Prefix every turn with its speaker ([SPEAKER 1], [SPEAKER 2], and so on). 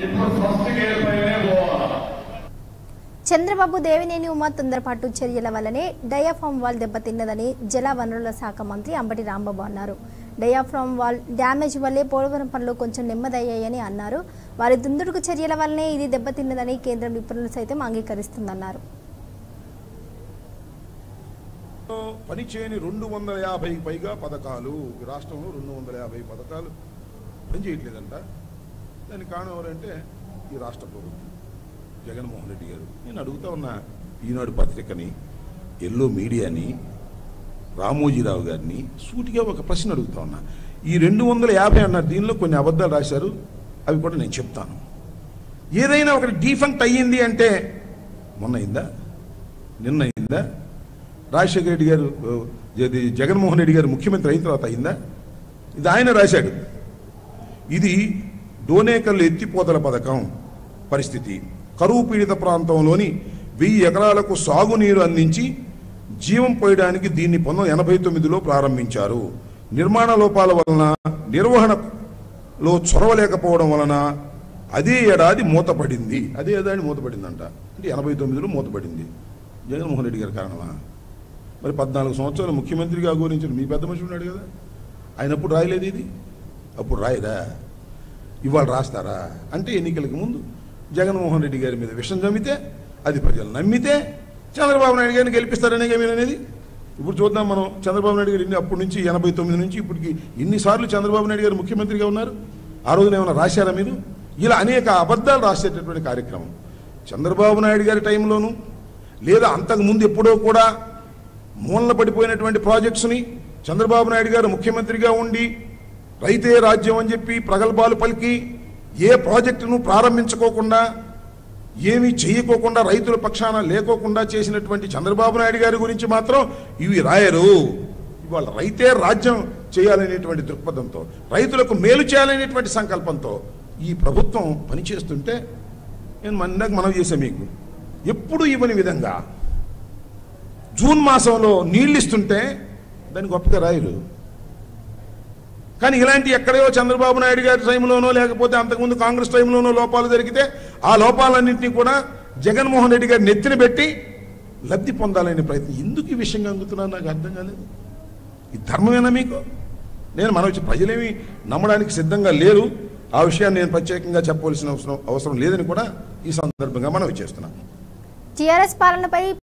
[SPEAKER 1] ఇప్పుడు first gear పైనే పోవాలా
[SPEAKER 2] చంద్రబాబు దేవినేని ఉమా తొందరపాటు చర్యల వల్లనే డయాఫామ్ వాల్ దెబ్బతిన్నదని జల వనరుల శాఖ మంత్రి అంబటి రాంబాబు అన్నారు డయాఫ్రామ్ వాల్ డ్యామేజ్ వల్లే పోలవరం పనులు కొంచెం నెమ్మదయ్యాయని అన్నారు వారి దుందుడుకు చర్యల వల్లనే ఇది దెబ్బతిన్నదని కేంద్ర నిపుణులు సైతం అంగీకరిస్తుందన్నారు
[SPEAKER 3] పనిచేయని రెండు వందల యాభైకి పైగా పథకాలు ఈ రాష్ట్రంలో రెండు వందల యాభై పథకాలు పనిచేయట్లేదంట దానికి కారణం ఎవరంటే ఈ రాష్ట్ర ప్రభుత్వం జగన్మోహన్ రెడ్డి గారు నేను అడుగుతా ఉన్న ఈనాడు పత్రికని ఎల్లో మీడియాని రామోజీరావు గారిని సూటిగా ఒక ప్రశ్న అడుగుతా ఉన్నా ఈ రెండు వందల యాభై అన్నారు దీనిలో కొన్ని అబద్ధాలు రాశారు అవి కూడా నేను చెప్తాను ఏదైనా ఒకటి డీఫంక్ట్ అయ్యింది అంటే మొన్న అయిందా నిన్న అయిందా రాజశేఖర రెడ్డి గారు ఓ, ఇది జగన్మోహన్ రెడ్డి గారు ముఖ్యమంత్రి అయిన తర్వాత అయిందా ఇది ఆయన రాశాడు ఇది డోనేకల్లు ఎత్తిపోతల పథకం పరిస్థితి కరువు పీడిత ప్రాంతంలోని వెయ్యి ఎకరాలకు సాగునీరు అందించి జీవం పోయడానికి దీన్ని పంతొమ్మిది ఎనభై తొమ్మిదిలో ప్రారంభించారు నిర్మాణ లోపాల వలన నిర్వహణలో చొరవలేకపోవడం వలన అదే ఏడాది మూతపడింది అదే ఏడాది మూతపడిందంట అంటే ఎనభై తొమ్మిదిలో మూతపడింది జగన్మోహన్ రెడ్డి గారి కారణమా మరి పద్నాలుగు సంవత్సరాలు ముఖ్యమంత్రిగా గురించిన మీ పెద్ద మనిషి ఉన్నాడు కదా ఆయన అప్పుడు రాయలేదు ఇది అప్పుడు రాయరా ఇవాళ రాస్తారా అంటే ఎన్నికలకు ముందు జగన్మోహన్ రెడ్డి గారి మీద విషం జమ్మితే అది ప్రజలు నమ్మితే చంద్రబాబు నాయుడు గారిని గెలిపిస్తారనే మీరు అనేది ఇప్పుడు చూద్దాం మనం చంద్రబాబు నాయుడు గారు ఎన్ని అప్పటి నుంచి ఎనభై తొమ్మిది నుంచి ఇప్పటికి ఎన్నిసార్లు చంద్రబాబు నాయుడు గారు ముఖ్యమంత్రిగా ఉన్నారు ఆ రోజున ఏమైనా రాశారా మీరు ఇలా అనేక అబద్ధాలు రాసేటటువంటి కార్యక్రమం చంద్రబాబు నాయుడు గారి టైంలోనూ లేదా అంతకు ముందు ఎప్పుడో కూడా మూలన పడిపోయినటువంటి ప్రాజెక్ట్స్ని చంద్రబాబు నాయుడు గారు ముఖ్యమంత్రిగా ఉండి రైతే రాజ్యం అని చెప్పి ప్రగల్భాలు పలికి ఏ ప్రాజెక్టును ప్రారంభించుకోకుండా ఏమీ చేయకోకుండా రైతుల పక్షాన లేకోకుండా చేసినటువంటి చంద్రబాబు నాయుడు గారి గురించి మాత్రం ఇవి రాయరు ఇవాళ రైతే రాజ్యం చేయాలనేటువంటి దృక్పథంతో రైతులకు మేలు చేయాలనేటువంటి సంకల్పంతో ఈ ప్రభుత్వం పనిచేస్తుంటే నేను మందాక మనం చేశాను మీకు ఎప్పుడు ఇవ్వని విధంగా జూన్ మాసంలో నీళ్ళు ఇస్తుంటే దాన్ని గొప్పగా రాయరు కానీ ఇలాంటి ఎక్కడో చంద్రబాబు నాయుడు గారి టైంలోనో లేకపోతే అంతకుముందు కాంగ్రెస్ టైంలోనో లోపాలు జరిగితే ఆ లోపాలన్నింటినీ కూడా జగన్మోహన్ రెడ్డి గారి నెత్తిన పెట్టి లబ్ధి పొందాలనే ప్రయత్నం ఎందుకు ఈ విషయంగా అందుతున్నారు నాకు అర్థం కాలేదు ఈ ధర్మమేనా మీకు నేను మనం ప్రజలేమి నమ్మడానికి సిద్ధంగా లేరు ఆ విషయాన్ని నేను ప్రత్యేకంగా చెప్పవలసిన అవసరం అవసరం లేదని కూడా ఈ సందర్భంగా మనం చేస్తున్నాను
[SPEAKER 2] టీఆర్ఎస్ పాలనపై